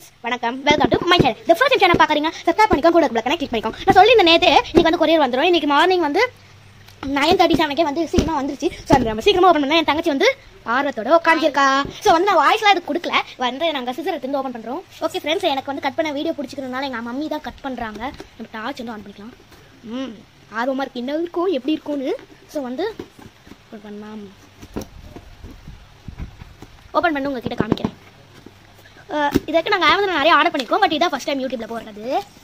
வணக்கம் welcome to my channel இந்த first channel பார்க்குறீங்க சப்ஸ்கிரைப் பண்ணிக்கோ கூட பிளக்கனை கிளிக் பண்ணிக்கோ நான் சொல்லி இந்த நேற்று இன்னைக்கு வந்து கொரியர் வந்துடும் இன்னைக்கு மார்னிங் வந்து நைன் தேர்ட்டி செவனுக்கே வந்து சீக்கிரமாக வந்துருச்சு ஸோ அந்த நம்ம சீக்கிரமாக ஓப்பன் பண்ண என் தங்கச்சி வந்து ஆர்வத்தோட உட்காந்துருக்கா ஸோ வந்து நான் வாய்ஸ்லாம் இது கொடுக்கல வந்து நாங்கள் சிசர் எடுத்து ஓப்பன் பண்ணுறோம் ஓகே ஃப்ரெண்ட்ஸ் எனக்கு வந்து கட் பண்ண வீடியோ பிடிச்சிக்கிறதுனால எங்கள் மம்மி தான் கட் பண்ணுறாங்க நம்ம டார்ச் வந்து ஆன் பண்ணிக்கலாம் ம் ஆர்வமாக இருக்கு என்ன இருக்கும் எப்படி இருக்கும்னு ஸோ வந்து open பண்ணலாம் ஓப்பன் பண்ணி உங்ககிட்ட காமிக்கிறேன் அஹ் இதற்கு நாங்கள் அமேசான் நிறைய ஆர்டர் பண்ணிக்கோம் பட் இதான் ஃபஸ்ட் டைம் யூடியூப்ல போடுறது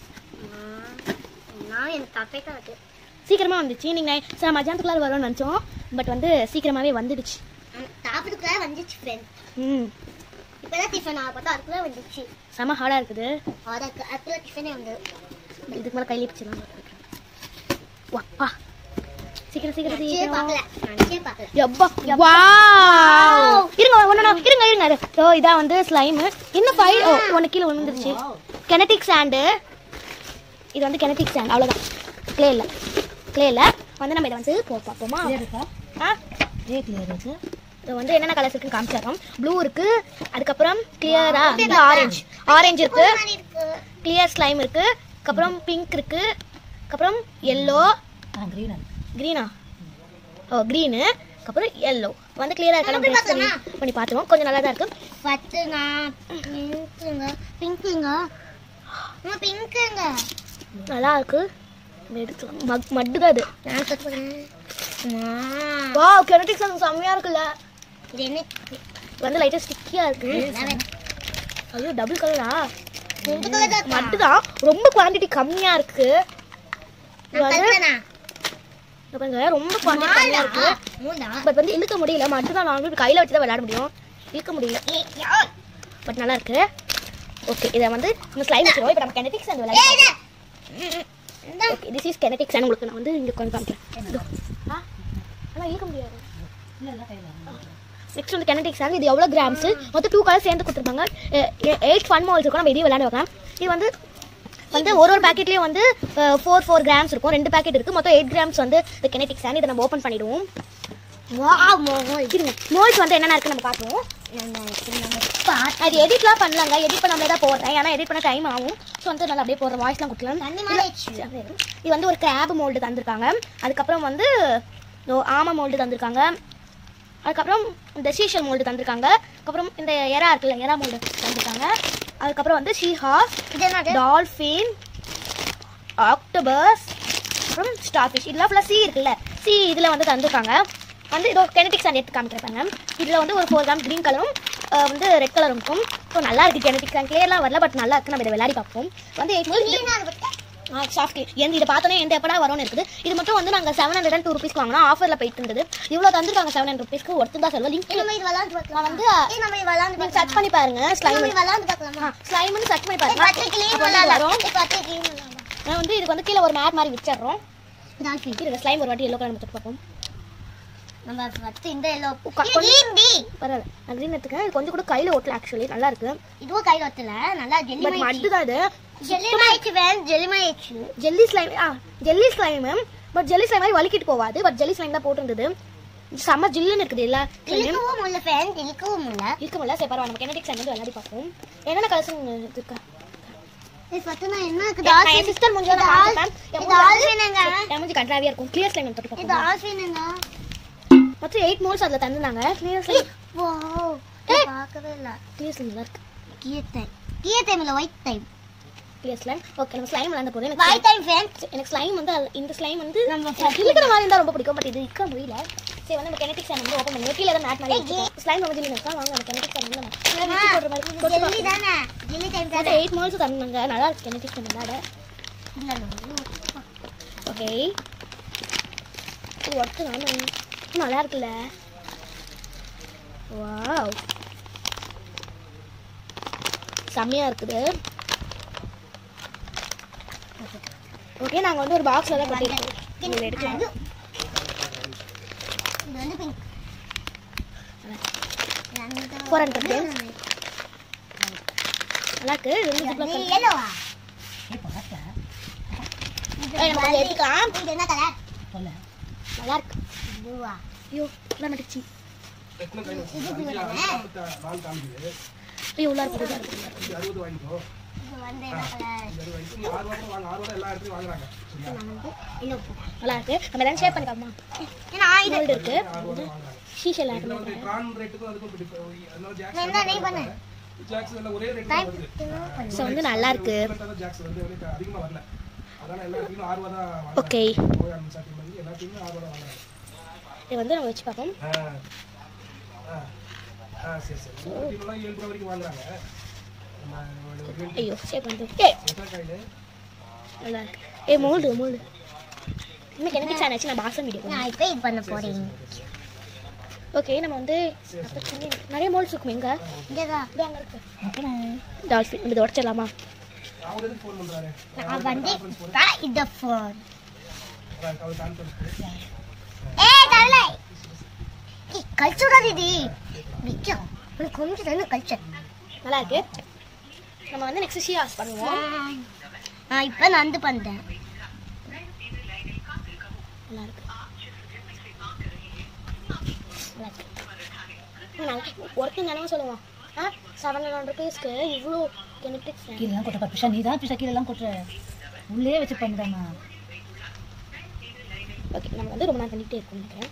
நான் எனக்கு தப்பே தான் அது சீக்கிரமாக வந்துச்சு நீங்கள் சார் மத்தியானத்துக்குள்ளார வரும்னு நினச்சோம் பட் வந்து சீக்கிரமாகவே வந்துடுச்சு சாப்பிட்டுக்குள்ள வந்துச்சு ஃப்ரெண்ட் ம் இப்போதான் டிஃபன் ஆக பார்த்தா அதுக்குள்ள வந்துச்சு செம ஹார்டாக இருக்குது அதுக்கு அதுக்குள்ள டிஃபனே வந்து இதுக்கு மேலே கையிலே பிடிச்சிடலாம் வாப்பா சீக்கிரம் சீக்கிரம் நினைச்சே சீக்கிரம் பார்க்கல நினைச்சே பார்க்கல எப்பா வாவ் இருங்க ஒன்று இருங்க இருங்க அது ஓ இதான் வந்து ஸ்லைம் இன்னும் ஃபைவ் ஓ ஒன்று கீழே விழுந்துருச்சு கெனட்டிக் சாண்டு இது வந்து கெனட்டிக் சாண்ட் அவ்வளோதான் க்ளே இல்லை க்ளே இல்லை வந்து நம்ம இதை வந்து போ பார்ப்போமா ஆ இது வந்து என்னென்ன கலர்ஸ் இருக்குன்னு காமிச்சிடுறோம் ப்ளூ இருக்கு அதுக்கப்புறம் கிளியரா இது ஆரஞ்சு ஆரஞ்சு இருக்கு மாதிரி இருக்கு கிளியர் ஸ்லைம் இருக்கு அதுக்கப்புறம் பிங்க் இருக்கு அதுக்கப்புறம் எல்லோ க்ரீனா ஓ க்ரீனு அதுக்கப்புறம் எல்லோ வந்து கிளியரா இருக்க நம்ம test பண்ணி பண்ணி பார்த்துருவோம் கொஞ்சம் நல்லா தான் இருக்கு பத்துங்க பிங்க்குங்க பிங்க்குங்க அம்மா பிங்க்குங்க நல்லா இருக்கு எடுத்து மக் மட்டு தான் அது நான் சொல்லுறேன் வா கெனடிக் சாங் செம்மையா இருக்குல்ல இது என்ன இது வந்து லைட்டா ஸ்டிக்கியா இருக்கு ஐயோ டபுள் கலரா ரெண்டு கலர் தான் மட்டு தான் ரொம்ப குவாண்டிட்டி கம்மியா இருக்கு இது வந்து கல்பனா இங்க பாருங்க ரொம்ப குவாண்டிட்டி கம்மியா இருக்கு மூணா பட் வந்து இழுக்க முடியல மட்டும் தான் நார்மல் கையில வச்சு தான் விளையாட முடியும் இழுக்க முடியல பட் நல்லா இருக்கு ஓகே இதை வந்து நம்ம ஸ்லைம் வச்சிருவோம் இப்போ நம்ம கெனடிக்ஸ் அந்த விளையாட ஓகே திஸ் இஸ் கெனடிக்ஸ் உங்களுக்கு நான் வந்து இங்க உட்காந்து காமிக்கிறேன் இதோ. ஆ ஆனால் இழுக்க முடியாது நெக்ஸ்ட் வந்து கெனடிக் சாங் இது எவ்வளோ கிராம்ஸ் மொத்தம் டூ கலர் சேர்ந்து கொடுத்துருப்பாங்க எயிட் ஃபன் மால்ஸ் இருக்கும் நம்ம இதையும் விளையாட வைக்கலாம் இது வந்து வந்து ஒரு ஒரு பேக்கெட்லேயும் வந்து ஃபோர் ஃபோர் கிராம்ஸ் இருக்கும் ரெண்டு பேக்கெட் இருக்குது மொத்தம் எயிட் கிராம்ஸ் வந்து இந்த கெனடிக் சாங் இதை நம்ம ஓப்பன் பண்ணிடுவோம் இருங்க மோல்ஸ் வந்து என்னென்ன இருக்குன்னு நம்ம பார்ப்போம் அது எடிட்லாம் பண்ணலாங்க எடிட் பண்ணாமலே தான் போடுறேன் ஏன்னா எடிட் பண்ண டைம் ஆகும் ஸோ வந்து நல்லா அப்படியே போடுற வாய்ஸ்லாம் கொடுக்கலாம் தண்ணி மாதிரி ஆயிடுச்சு. இது வந்து ஒரு கிராப் மோல்டு தந்திருக்காங்க அதுக்கப்புறம் வந்து இதோ ஆமை மோல்டு தந்திருக்காங்க அதுக்கப்புறம் இந்த சீஷல் மோல்டு தந்திருக்காங்க அதுக்கப்புறம் இந்த எறா இருக்குல்ல எறா மோல்டு தந்திருக்காங்க அதுக்கப்புறம் வந்து ஷீஹாஸ் இது என்னது டால்ஃபின் ஆக்டோபஸ் அப்புறம் ஸ்டார் ஃபிஷ் இதெல்லாம் ஃபுல்லாக சி இருக்குல்ல சி இதில் வந்து தந்திருக்காங்க வந்து இதோ கெனடிக்ஸ் அந்த எடுத்து காமிக்கிறப்பாங்க இதில் வந்து ஒரு ஃபோர் கிராம் க்ரீன் கலரும் வந்து ரெட் கலரும் இருக்கும் ஸோ நல்லா இருக்குது கெனடிக்ஸ் அண்ட் கிளியர்லாம் வரல பட் நல்லா இருக்கு நம்ம இதை விளையாடி பார்ப்போம் வந்து எயிட் சாஃப்ட் எந்த இதை பார்த்தோன்னே எந்த எப்படா வரும்னு இருக்குது இது மட்டும் வந்து நாங்கள் செவன் ஹண்ட்ரட் அண்ட் டூ ருபீஸ்க்கு வாங்கினா ஆஃபரில் போயிட்டு இருந்தது இவ்வளோ தந்திருக்காங்க செவன் ஹண்ட்ரட் ருபீஸ்க்கு ஒருத்தர் தான் சொல்லுவோம் லிங்க் நம்ம இது விளாண்டு பார்க்கலாம் நான் வந்து ஏய், நம்ம இது விளாண்டு நீங்கள் சர்ச் பண்ணி பாருங்க நம்ம ஸ்லைம் இது விளாண்டு பார்க்கலாமா ஸ்லைம்னு சர்ச் பண்ணி பத்து பாருங்க கிளீன் அப்போ வந்து விளாடலாம் வரும் பத்து கிளீன் விளாடலாம் நான் வந்து இதுக்கு வந்து கீழே ஒரு மேட் மாதிரி வச்சிடுறோம் டால்ஃபின் இருங்க ஸ்லைம் ஒரு வாட்டி எல்லோ கலர் தொட்டு பார்ப்போம் நம்ம ஃபர்ஸ்ட் இந்த எல்லோ உக்கா- கிரீன் டி பரவாயில்ல நான் க்ரீன் எடுத்துக்கிறேன் இது கொஞ்சம் கூட கையில் ஓட்டல ஆக்சுவலி நல்லா இருக்கு இதுவும் கையில ஒத்தல நல்லா ஜெல்லி பட் மட்டு தான் இது ஜெல்லி மாயிடுச்சு வேன் ஜெல்லி மாயிடுச்சு ஜெல்லி ஸ்லைம் ஆ jelly slime but jelly slime மாதிரி வலிக்கிட்டு போகாது பட் ஜெல்லி ஸ்லைம் தான் போட்டிருந்தது செம்ம ஜில்லுன்னு இருக்குது எல்லா ஸ்லைமையும் இழுக்கவும் முடியல ஃபேன் இழுக்கவும் முடியல இருக்க முடியல சரி பரவாயில்ல நம்ம கெனடிக்ஸ் வந்து விளையாடி பார்ப்போம் என்னென்ன கலர்ஸ் இருக்கா இது பார்த்தா என்ன இருக்கு நான் என் சிஸ்டர் முடிஞ்சு இது ஆல்- இது ஆல்வினுங்க. டேமேஜ் கண்ட்ராவியா இருக்கும் கிளியர் ஸ்லைம் தொட்டு இது பார்ப்போம் ஆல்ஃபினுங்க மொத்தம் எயிட் மோல்ஸ் அதில் தந்துருந்தாங்க கிளியர் ஸ்லைம் வாவ் ஏய். பார்க்கவே இல்ல கிளியர் ஸ்லைம் நல்லா இருக்கு கியர் டைம் கியர் டைம் இல்ல white time clear slime okay நம்ம ஸ்லைம் விளையாட போதும் எனக்கு ஒயிட் டைம் ஃபேன் எனக்கு ஸ்லைம் வந்து அது- இந்த ஸ்லைம் வந்து நம்ம எனக்கு இழுக்கிற மாதிரி இருந்தால் ரொம்ப பிடிக்கும் பட் இது இழுக்க முடியல சரி வந்து நம்ம கெனடிக் ஸ்லைம் வந்து ஓப்பன் பண்ணி கீழே தான் மேட் மாதிரி ஸ்லைம் ரொம்ப ஜில்லி இருக்கா வாங்க நம்ம கெனடிக் ஸ்லைம் வந்து நம்ம மிக்ஸி போடுற மாதிரி தொட்டு ஜெல்லி பார்ப்போம். தானே ஜெல்லி டைம் மொத்தம் தானே எயிட் மால்ஸ் தந்தாங்க நல்லா இருக்கு கெனடிக் ஸ்லைம் விளையாட ஓகே இது ஒர்த்து நானும் நல்லா இருக்குல்ல வாவ் செம்மையா இருக்குது ஓகே நாங்கள் வந்து ஒரு பாக்ஸில் தான் கட்டிருக்கோம் இதை எடுக்கலாம் இது வந்து பிங்க் Four hundred rupees. நல்லா இருக்கு இது வந்து ziploc cover. எல்லோவா ஏய், நம்ம கொஞ்சம் எடுத்துக்கலாம் இது என்ன கலர் நல்லா இருக்கு ப்ளூவா ஐயோ இதான் நடிச்சு இது ப்ளூ தானே ஐயோ உள்ளார போகுது இது அறுபது வாங்கிக்கோ இது வந்து என்ன கலர் இது அறுபது வாங்கிக்கோ நீ ஆறு ரூபா கூட வாங்க ஆறு ரூபா எல்லா இடத்துலையும் வாங்குறாங்க சரியா நான் வந்து இன்னும் நல்லா இருக்கு நம்ம எதாவது ஷேர் பண்ணிக்காமா ஏன்னா இது கோல்டு இருக்கு ஆறு ரூபா தான் வாங்குறாங்க ஷீஷல் ஆட் இதுல வந்து ட்ரான் ரேட்டுக்கும் அதுக்கும் இப்படி இப்போ அதனால ஜாக்ஸ் நான் என்ன நெய் பண்ணேன் ஜாக்ஸ் எல்லாம் ஒரே ரேட் தான் வருது ஸோ வந்து நல்லா இருக்கு தான் ஜாக்ஸ் வந்து வந்து அதிகமா வரல அதனால எல்லா இடத்துலையும் ஆறு ரூபா தான் வாங்குறாங்க ஓகே ஓயான் சாப்பிட்டு வந்து எல்லாத்தையுமே ஆறு ரூபா தான் வாங்குறாங்க இது வந்து நம்ம வச்சு பார்ப்போம் ஆ ஆ ஆ சரி சரி ஊட்டிலாம் ஏழு ரூபா வரைக்கும் வாங்குறாங்க நம்ம ஒரு ஒரு ஐயோ ஷேப் வந்து ஏ எத்தனை காயில் நல்லா இருக்கு ஏ மோல்டு மோல்டு இன்னைக்கு எனக்கு சேனல் நான் பாசம் வீடியோ நான் இப்போ இது பண்ண போறேன் ஓகே நம்ம வந்து அப்புறம் சின்ன- நிறைய மோல்ஸ் இருக்கும் எங்க இங்கதான் இதோ அங்க இருக்கு டால்ஃபின் இது உடச்சிடலாமா அவர் எதுக்கு ஃபோன் பண்றாரு நான் வந்து இந்த ஃபோன் அதான் அவர் கான்ஃபரன்ஸ் ஏய் தரல கழிச்சுடாது இது நிற்கும் உனக்கு கொஞ்சம் தானே கழிச்சேன் நல்லா இருக்கு நம்ம வந்து நெக்ஸ்ட் ஷியாஸ் பண்ணுவோம் நான் இப்போ நந்து பண்ணுறேன் நல்லா இருக்கு நல்லா இருக்கு நல்லா ஒருத்தங்க என்ன சொல்லுவான் ஆ செவன் ஹண்ட்ரட் ருபீஸ்க்கு இவ்வளோ கெமிட்டிக்ஸ் கீழெல்லாம் கொட்ட பிஷா நீ தான் பிஷா கீழெல்லாம் கொட்டுற உள்ளே வச்சு பண்ணுறேம்மா ஓகே நம்ம வந்து ரொம்ப நேரம் பண்ணிகிட்டே இருக்கோம் நினைக்கிறேன்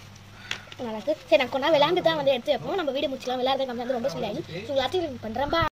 நல்லா இருக்கு சரி நான் கொஞ்ச நேரம் விளையாண்டு தான் வந்து எடுத்து வைப்போம் நம்ம வீடியோ முடிச்சுலாம் விளையாடுறது வந்து ரொம்ப ஸ்பீட் ஆகி ஸோ எல்லாத்தையும் பண்ணுறேன்